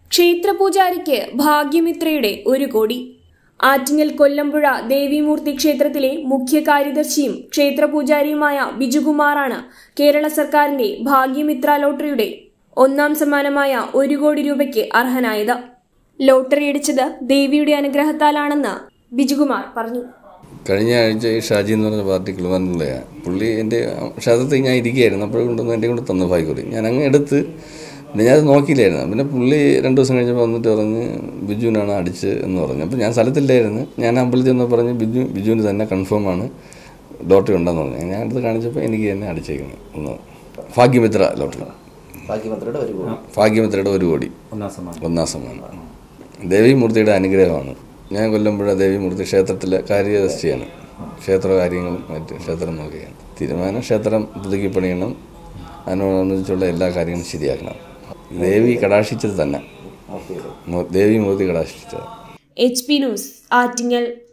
ക്ഷേത്രപൂജാരിക്ക് ഭാഗ്യമിത്രയുടെ ഒരു കോടി ആറ്റിങ്ങൽ കൊല്ലമ്പുഴ ദേവിമൂർത്തി ക്ഷേത്രത്തിലെ മുഖ്യ കാര്യദർശിയും ക്ഷേത്രപൂജാരിയുമായ ബിജുകുമാറാണ് കേരള സർക്കാരിന്റെ ഭാഗ്യമിത്ര ലോട്ടറിയുടെ ഒന്നാം സമ്മാനമായ ഒരു കോടി രൂപയ്ക്ക് അർഹനായത് ലോട്ടറി അടിച്ചത് ദേവിയുടെ അനുഗ്രഹത്താലാണെന്ന് ബിജുകുമാർ പറഞ്ഞു കഴിഞ്ഞ ആഴ്ച ഈ ഷാജി എന്ന് പറഞ്ഞ പാർട്ടി കിളുവാനുള്ളയാണ് പുള്ളി എൻ്റെ ക്ഷേത്രത്തിൽ ഞാൻ ഇരിക്കുകയായിരുന്നു അപ്പോഴും കൊണ്ടുവന്ന് എൻ്റെ കൊണ്ട് തന്നു ഭാഗ്യക്കുറി ഞാൻ അങ്ങ് എടുത്ത് പിന്നെ ഞാനത് നോക്കിയില്ലായിരുന്നു പിന്നെ പുള്ളി രണ്ട് ദിവസം കഴിഞ്ഞപ്പോൾ വന്നിട്ട് പറഞ്ഞ് ബിജുവിനാണ് അടിച്ച് എന്ന് പറഞ്ഞു അപ്പോൾ ഞാൻ സ്ഥലത്തില്ലായിരുന്നു ഞാൻ അമ്പലത്തിൽ നിന്ന് പറഞ്ഞ് ബിജു ബിജുവിന് തന്നെ കൺഫേം ആണ് ലോട്ടറി ഉണ്ടെന്ന് പറഞ്ഞു ഞാൻ എടുത്ത് കാണിച്ചപ്പോൾ എനിക്ക് തന്നെ അടിച്ചേക്കുന്നത് ഒന്ന് ഭാഗ്യമിത്ര ലോട്ടറി ഭാഗ്യമന്ത്രയുടെ ഒരു കൂടി ഭാഗ്യമിത്രയുടെ ഒരു കോടി ഒന്നാം സമ്മാനം ഒന്നാം സമ്മാനം ദേവിമൂർത്തിയുടെ അനുഗ്രഹമാണ് ഞാൻ കൊല്ലമ്പുഴ ദേവിമൂർത്തി ക്ഷേത്രത്തിലെ കാര്യദർശിയാണ് ക്ഷേത്ര കാര്യങ്ങളും മറ്റ് ക്ഷേത്രം നോക്കുകയാണ് തീരുമാനം ക്ഷേത്രം പുതുക്കി പണിയണം അതിനോടനുബന്ധിച്ചുള്ള എല്ലാ കാര്യങ്ങളും ശരിയാക്കണം ദേവി കടാക്ഷിച്ചത് തന്നെ ഓക്കെ മൂ- ദേവിമൂർത്തി കടാക്ഷിച്ചത് എച്ച് പി ന്യൂസ് ആറ്റിങ്ങൽ